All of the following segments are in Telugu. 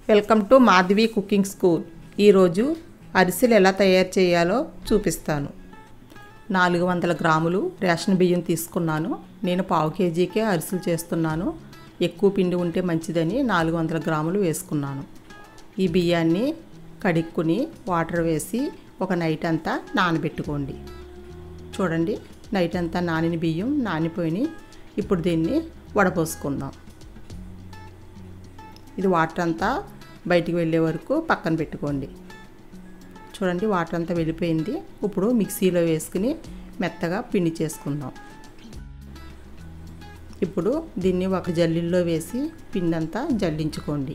welcome to Madhavi cooking school ఈరోజు అరిసెలు ఎలా తయారు చేయాలో చూపిస్తాను నాలుగు వందల గ్రాములు రేషన్ బియ్యం తీసుకున్నాను నేను పావు కేజీకే అరిసెలు చేస్తున్నాను ఎక్కువ పిండి ఉంటే మంచిదని నాలుగు వందల గ్రాములు వేసుకున్నాను ఈ బియ్యాన్ని కడుక్కుని వాటర్ వేసి ఒక నైట్ అంతా నానబెట్టుకోండి చూడండి నైట్ అంతా నానిన బియ్యం నానిపోయి ఇప్పుడు దీన్ని వడపోసుకుందాం ఇది వాటర్ అంతా బయటికి వెళ్ళే వరకు పక్కన పెట్టుకోండి చూడండి వాటర్ అంతా వెళ్ళిపోయింది ఇప్పుడు మిక్సీలో వేసుకుని మెత్తగా పిండి చేసుకుందాం ఇప్పుడు దీన్ని ఒక జల్లిల్లో వేసి పిండి అంతా జల్లించుకోండి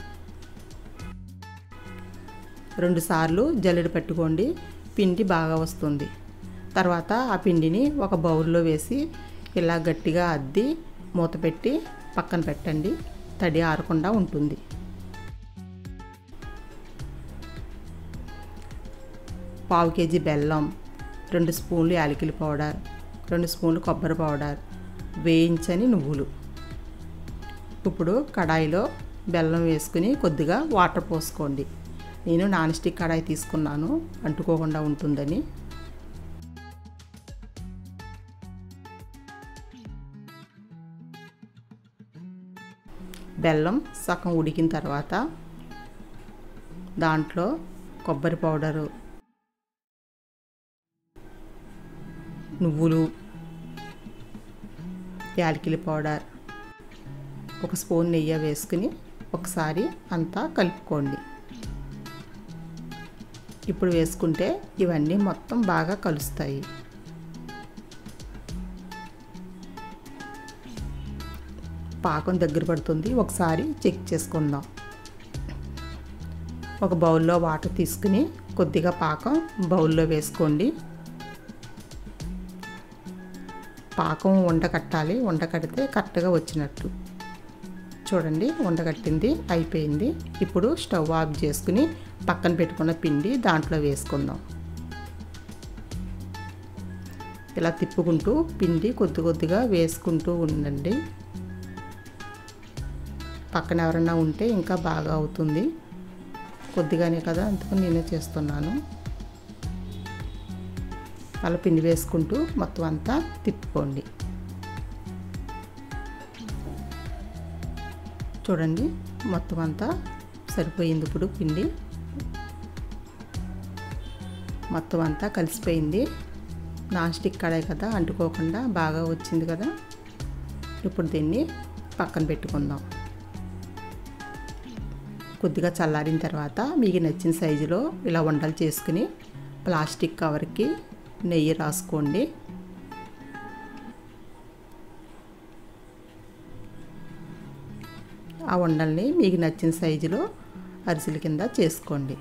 రెండుసార్లు జల్లెడ పెట్టుకోండి పిండి బాగా వస్తుంది తర్వాత ఆ పిండిని ఒక బౌల్లో వేసి ఇలా గట్టిగా అద్ది మూత పెట్టి పక్కన పెట్టండి తడి ఆరకుండా ఉంటుంది పావు కేజీ బెల్లం రెండు స్పూన్లు యాలకుల పౌడర్ రెండు స్పూన్లు కొబ్బరి పౌడర్ వేయించని నువ్వులు ఇప్పుడు కడాయిలో బెల్లం వేసుకుని కొద్దిగా వాటర్ పోసుకోండి నేను నాన్ స్టిక్ కడాయి తీసుకున్నాను అంటుకోకుండా ఉంటుందని బెల్లం సగం ఉడికిన తర్వాత దాంట్లో కొబ్బరి పౌడరు నువ్వులు యాలకిల పౌడర్ ఒక స్పూన్ నెయ్యి వేసుకుని ఒకసారి అంతా కలుపుకోండి ఇప్పుడు వేసుకుంటే ఇవన్నీ మొత్తం బాగా కలుస్తాయి పాకం దగ్గర పడుతుంది ఒకసారి చెక్ చేసుకుందాం ఒక బౌల్లో వాటర్ తీసుకుని కొద్దిగా పాకం బౌల్లో వేసుకోండి పాకం ఉండకట్టాలి ఉండకడితే కరెక్ట్గా వచ్చినట్టు చూడండి ఉండగట్టింది అయిపోయింది ఇప్పుడు స్టవ్ ఆఫ్ చేసుకుని పక్కన పెట్టుకున్న పిండి దాంట్లో వేసుకుందాం ఇలా తిప్పుకుంటూ పిండి కొద్ది కొద్దిగా వేసుకుంటూ ఉండండి పక్కన ఎవరన్నా ఉంటే ఇంకా బాగా అవుతుంది కొద్దిగానే కదా అందుకని నేనే చేస్తున్నాను అలా పిండి వేసుకుంటూ మొత్తం అంతా తిప్పుకోండి చూడండి మొత్తం అంతా సరిపోయింది ఇప్పుడు పిండి మొత్తం అంతా కలిసిపోయింది నాన్ స్టిక్ కడాయి కదా అంటుకోకుండా బాగా వచ్చింది కదా ఇప్పుడు దీన్ని పక్కన పెట్టుకుందాం కొద్దిగా చల్లారిన తర్వాత మీకు నచ్చిన సైజులో ఇలా వంటలు చేసుకుని ప్లాస్టిక్ కవర్కి నెయ్యి రాసుకోండి ఆ వండల్ని మీకు నచ్చిన సైజులో అరిసెల కింద చేసుకోండి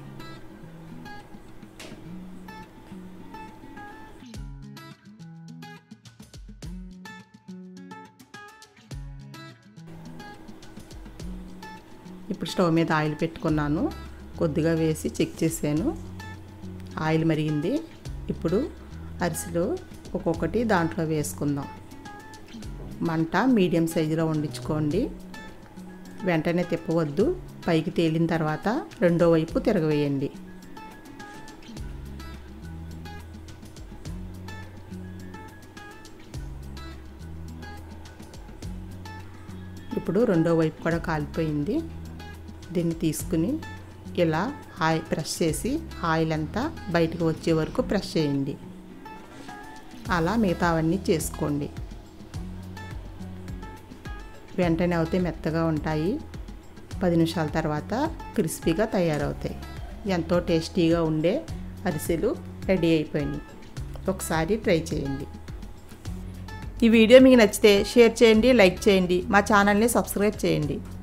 ఇప్పుడు స్టవ్ మీద ఆయిల్ పెట్టుకున్నాను కొద్దిగా వేసి చెక్ చేశాను ఆయిల్ మరిగింది ఇప్పుడు అరిసెలు ఒక్కొక్కటి దాంట్లో వేసుకుందాం మంట మీడియం సైజులో వండించుకోండి వెంటనే తిప్పవద్దు పైకి తేలిన తర్వాత రెండో వైపు తిరగవేయండి ఇప్పుడు రెండో వైపు కూడా కాలిపోయింది దీన్ని తీసుకుని ఇలా ఆయిల్ ప్రెస్ చేసి ఆయిల్ అంతా బయటకు వచ్చే వరకు ప్రెస్ చేయండి అలా మిగతావన్నీ చేసుకోండి వెంటనే అవుతే మెత్తగా ఉంటాయి పది నిమిషాల తర్వాత క్రిస్పీగా తయారవుతాయి ఎంతో టేస్టీగా ఉండే అరిసెలు రెడీ అయిపోయినాయి ఒకసారి ట్రై చేయండి ఈ వీడియో మీకు నచ్చితే షేర్ చేయండి లైక్ చేయండి మా ఛానల్ని సబ్స్క్రైబ్ చేయండి